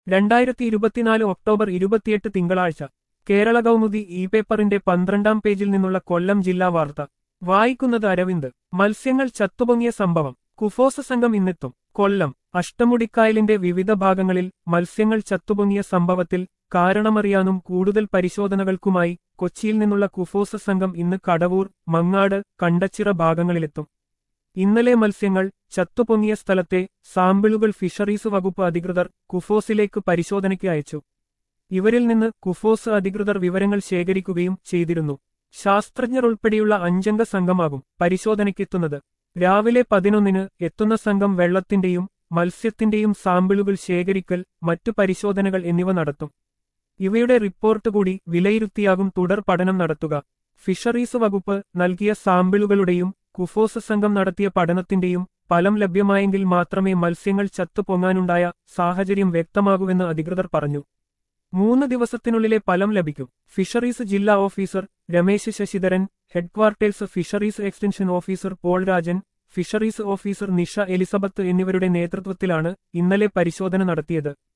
രണ്ടായിരത്തി ഇരുപത്തിനാല് ഒക്ടോബർ ഇരുപത്തിയെട്ട് തിങ്കളാഴ്ച കേരള കൗമുദി ഇ പേപ്പറിന്റെ പന്ത്രണ്ടാം പേജിൽ നിന്നുള്ള കൊല്ലം ജില്ലാ വാർത്ത വായിക്കുന്നത് അരവിന്ദ് മത്സ്യങ്ങൾ ചത്തുപൊങ്ങിയ സംഭവം കുഫോസ സംഘം ഇന്നെത്തും കൊല്ലം അഷ്ടമുടിക്കായലിന്റെ വിവിധ ഭാഗങ്ങളിൽ മത്സ്യങ്ങൾ ചത്തുപൊങ്ങിയ സംഭവത്തിൽ കാരണമറിയാനും കൂടുതൽ പരിശോധനകൾക്കുമായി കൊച്ചിയിൽ നിന്നുള്ള കുഫോസ സംഘം ഇന്ന് കടവൂർ മങ്ങാട് കണ്ടച്ചിറ ഭാഗങ്ങളിലെത്തും ഇന്നലെ മത്സ്യങ്ങൾ ചത്തുപൊങ്ങിയ സ്ഥലത്തെ സാമ്പിളുകൾ ഫിഷറീസ് വകുപ്പ് അധികൃതർ കുഫോസിലേക്ക് പരിശോധനയ്ക്ക് അയച്ചു ഇവരിൽ നിന്ന് കുഫോസ് അധികൃതർ വിവരങ്ങൾ ശേഖരിക്കുകയും ചെയ്തിരുന്നു ശാസ്ത്രജ്ഞർ ഉൾപ്പെടെയുള്ള അഞ്ചംഗ സംഘമാകും പരിശോധനയ്ക്കെത്തുന്നത് രാവിലെ പതിനൊന്നിന് എത്തുന്ന സംഘം വെള്ളത്തിന്റെയും മത്സ്യത്തിന്റെയും സാമ്പിളുകൾ ശേഖരിക്കൽ മറ്റു പരിശോധനകൾ എന്നിവ നടത്തും ഇവയുടെ റിപ്പോർട്ട് കൂടി വിലയിരുത്തിയാകും തുടർ പഠനം നടത്തുക ഫിഷറീസ് വകുപ്പ് നൽകിയ സാമ്പിളുകളുടെയും കുഫോസ് സംഘം നടത്തിയ പഠനത്തിന്റെയും ഫലം ലഭ്യമായെങ്കിൽ മാത്രമേ മത്സ്യങ്ങൾ ചത്തുപൊങ്ങാനുണ്ടായ സാഹചര്യം വ്യക്തമാകൂവെന്ന് അധികൃതർ പറഞ്ഞു മൂന്ന് ദിവസത്തിനുള്ളിലെ ഫലം ലഭിക്കും ഫിഷറീസ് ജില്ലാ officer Ramesh Sasidharan headquarters fisheries extension officer Paul Rajan fisheries officer Nisha Elizabeth എന്നിവരുടെ നേതൃത്വത്തിലാണ് ഇന്നലെ പരിശോധന നടത്തിയത്